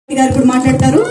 గారు ఇప్పుడు మాట్లాడతారు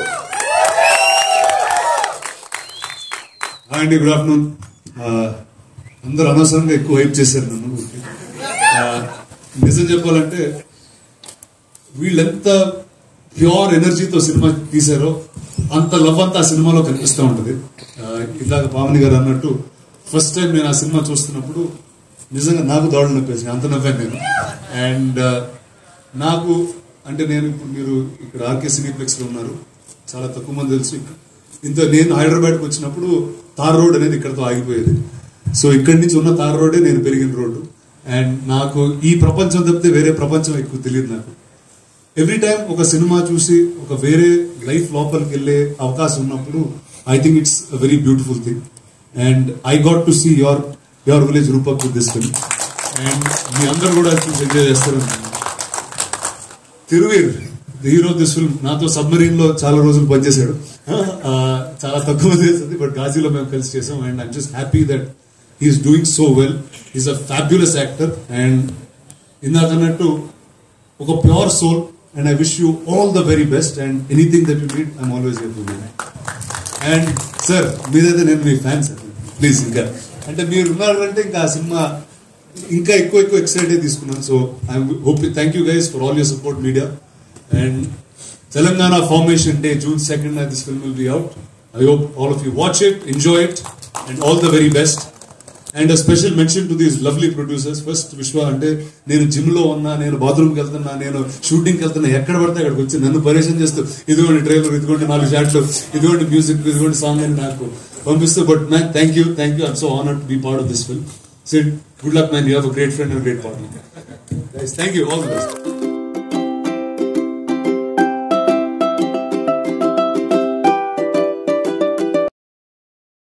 హాయ్ అండి గుడ్ ఆఫ్టర్నూన్ అందరూ అనవసరంగా ఎక్కువ హైప్ చేశారు నన్ను ఆ, నిజం చెప్పాలంటే వీళ్ళెంత ప్యూర్ ఎనర్జీతో సినిమా తీశారో అంత లవ్ అంతా ఆ సినిమాలో కనిపిస్తూ ఉంటుంది ఆ, ఇందాక పావని గారు అన్నట్టు ఫస్ట్ టైం నేను ఆ సినిమా చూస్తున్నప్పుడు నిజంగా నాకు దాడులు నొప్పేసి అంత నవ్వాను నేను అండ్ నాకు అంటే నేను ఇప్పుడు మీరు ఇక్కడ ఆర్కే సినీప్లెక్స్ లో ఉన్నారు చాలా తక్కువ మంది తెలుసు ఇంత నేను హైదరాబాద్కి వచ్చినప్పుడు తార్ రోడ్ అనేది ఇక్కడతో ఆగిపోయేది సో ఇక్కడి నుంచి ఉన్న తార్ రోడే నేను పెరిగిన రోడ్డు అండ్ నాకు ఈ ప్రపంచం తప్పితే వేరే ప్రపంచం ఎక్కువ తెలియదు నాకు ఎవ్రీ టైం ఒక సినిమా చూసి ఒక వేరే లైఫ్ లోపలికి వెళ్ళే అవకాశం ఉన్నప్పుడు I think it's a very beautiful thing and I got to see your your village Roopak with this film and మీ అందరు కూడా చూసి ఎంజాయ్ చేస్తారు Thiruveer the hero this film నాతో సబ్మరీన్ లో చాలా రోజులు పనిచేశాడు ఆ, చాలా తక్కువ చేస్తుంది బట్ గాజీలో మేము కలిసి చేసాం and I'm just happy that he's doing so well is a fabulous actor and ఇందాక అన్నట్టు ఒక pure soul and I wish you all the very best and anything that you need I'm always here for you and sir మీరైతే నేను మీ fan sir please ఇంకా అంటే మీరు ఉన్నారంటే ఇంకా ఆ సినిమా ఇంకా ఎక్కువ ఎక్కువ ఎక్సైట్ తీసుకున్నాను so I hope thank you guys for all your support media and Telangana formation day June second this film will be out I hope all of you watch it enjoy it and all the very best and special mention to these lovely producers first Vishwa అంటే నేను gym లో ఉన్నా నేను bathroom కి వెళ్తున్నా నేను shooting కి వెళ్తున్నా ఎక్కడ పడితే అక్కడికి వచ్చి నన్ను పరేషన్ చేస్తూ ఇదిగోండి ట్రైలర్ ఇదిగోండి నాలుగు షాట్లు ఇదిగోండి మ్యూజిక్ ఇదిగోండి సాంగ్ అని నాకు పంపిస్తూ but man thank you thank you I'm so honour to be part of this film Sid good luck man you have a great friend and great partner thank you all the best